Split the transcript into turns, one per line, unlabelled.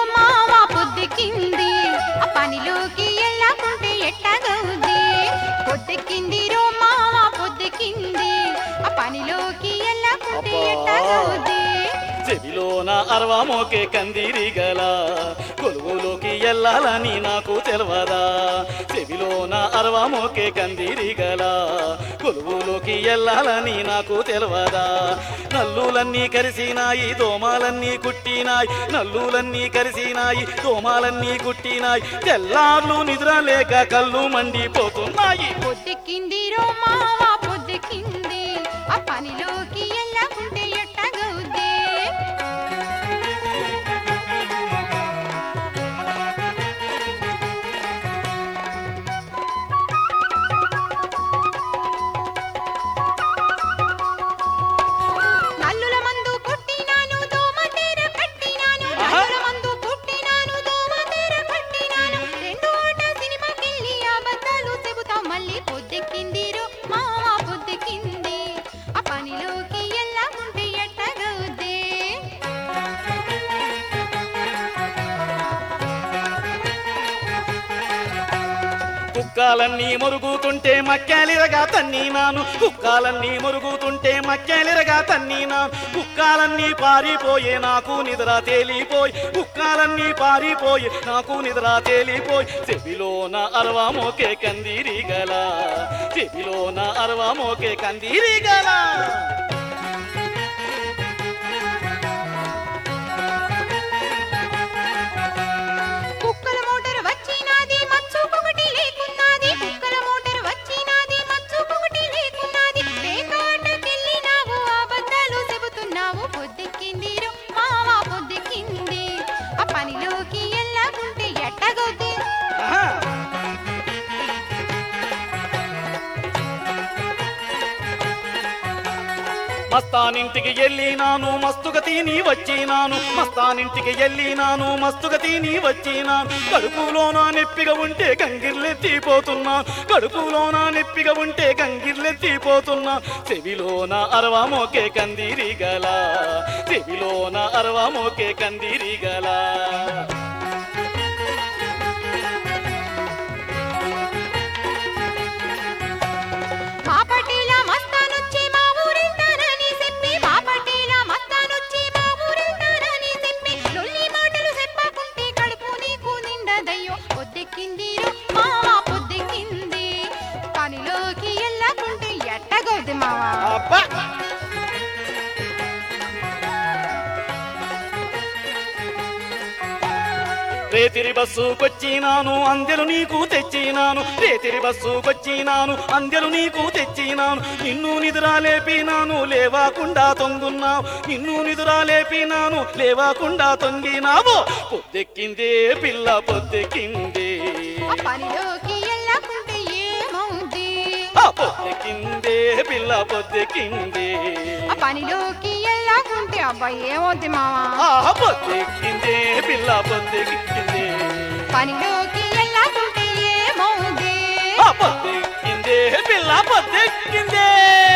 మావా పొద్దెక్కింది ఆ పనిలోకి వెళ్ళకుంటే ఎట్టగవుద్ది పొద్దెక్కింది రో మావా పొద్దెక్కింది ఆ పనిలోకి వెళ్ళకుంటే
అబ్బా.
ఎట్టగవుద్ది
చెవిలోన అరవా మోకే కందిరి గల కొలువులోకి ఎల్లాలని నాకు తెలవదా చెవిలోన అరవా మోకే కందిరి గల కొలువులోకి ఎల్లాలని నాకు తెలవదా నల్లులన్నీ కరిసినాయి దోమాలన్నీ కుట్టినాయి నల్లులన్నీ కరిసినాయి దోమాలన్నీ కుట్టినాయి తెల్లార్లు నిద్ర లేక కళ్ళు మండిపోతున్నాయి
పొద్దెక్కింది రో మావా పొద్దెక్కింది ఆ పనిలోకి వెళ్ళకుంటే ఎట్టగవుద్ది నల్లుల మందు కుట్టినాను దోమ తెర కట్టినాను
ఆహా.
నల్లుల మందు కుట్టినాను దోమ తెర కట్టినాను రెండు ఆట సినిమాకెళ్ళి అబద్ధాలు చెబుతాం మళ్ళీ పొద్దెక్కింది రో మావా పొద్దెక్కింది ఆ పనిలోకి వెళ్ళకుంటే ఎట్టగవుద్ది
కుక్కాలన్నీ మురుగుతుంటే మక్కాలిరగా తన్నీనాను కుక్కాలన్నీ మురుగుతుంటే మక్కాలిరగా తన్నీనాను కుక్కాలన్నీ పారిపోయే నాకు నిద్ర తేలిపోయి కుక్కాలన్నీ పారిపోయి నాకు నిద్ర తేలిపోయి చెవిలోన అరవా మోకే కందిరి గల చెవిలోన అరవా మోకే కందిరి గల
కుక్కల మోటార్ వచ్చినాది మచ్చుకొకటి లేకున్నది కుక్కల మోటార్ వచ్చినాది మచ్చుకొకటి లేకున్నది పేకాటకెళ్ళినావు అబద్ధాలు చెబుతున్నావు పొద్దెక్కింది రో మావా పొద్దెక్కింది ఆ పనిలోకి వెళ్ళకుంటే ఎట్టగొద్ది
ఆహా. మస్తానింటికి వెళ్ళినాను మస్తుగా తిని వచ్చినాను మస్తానింటికి వెళ్ళినాను మస్తుగా తిని వచ్చినాను కడుపులోన నెప్పిగా ఉంటే గంగిర్లెత్తిపోతున్నా కడుపులోన నెప్పిగా ఉంటే గంగిర్లెత్తిపోతున్నా చెవిలోన అరవా మోకే కందిరి గల చెవిలోన అరవా మోకే కందిరి గల
మా పటేల మస్తానొచ్చి మా ఊరెళ్తానని చెప్పి మా పటేల మస్తానొచ్చి మా ఊరెళ్తానని చెప్పి లొల్లి మాటలు చెప్పకుంటే కడుపు నీకు నిండదయ్యో పొద్దెక్కింది రో మావా పొద్దెక్కింది పనిలోకి వెళ్ళకుంటే ఎట్టగవుద్ది మావా
అబ్బా రేతిరి బస్సుకొచ్చినాను అందెలు నీకు తెచ్చినాను రేతిరి బస్సుకొచ్చినాను అందెలు నీకు తెచ్చినాను నిన్ను నిదురా లేపినాను లేవాకుండా తొంగున్నావు నిన్ను నిదురా లేపినాను లేవాకుండా తొంగినావు పొద్దెక్కిందే పిల్ల పొద్దెక్కిందే
ఆ పనిలోకి వెళ్ళకుంటే ఏమవుద్ది
ఆ పొద్దెక్కిందే పిల్ల పొద్దెక్కిందే
ఆ పనిలోకి వెళ్ళకుంటే అబ్బాయి ఏమవుద్ది మావా
ఆ పొద్దెక్కిందే పిల్ల పొద్దెక్కిందే
పనిలోకి వెళ్ళకుంటే ఏమవుద్ది
ఆ పొద్దెక్కిందే పిల్ల పొద్దెక్కిందే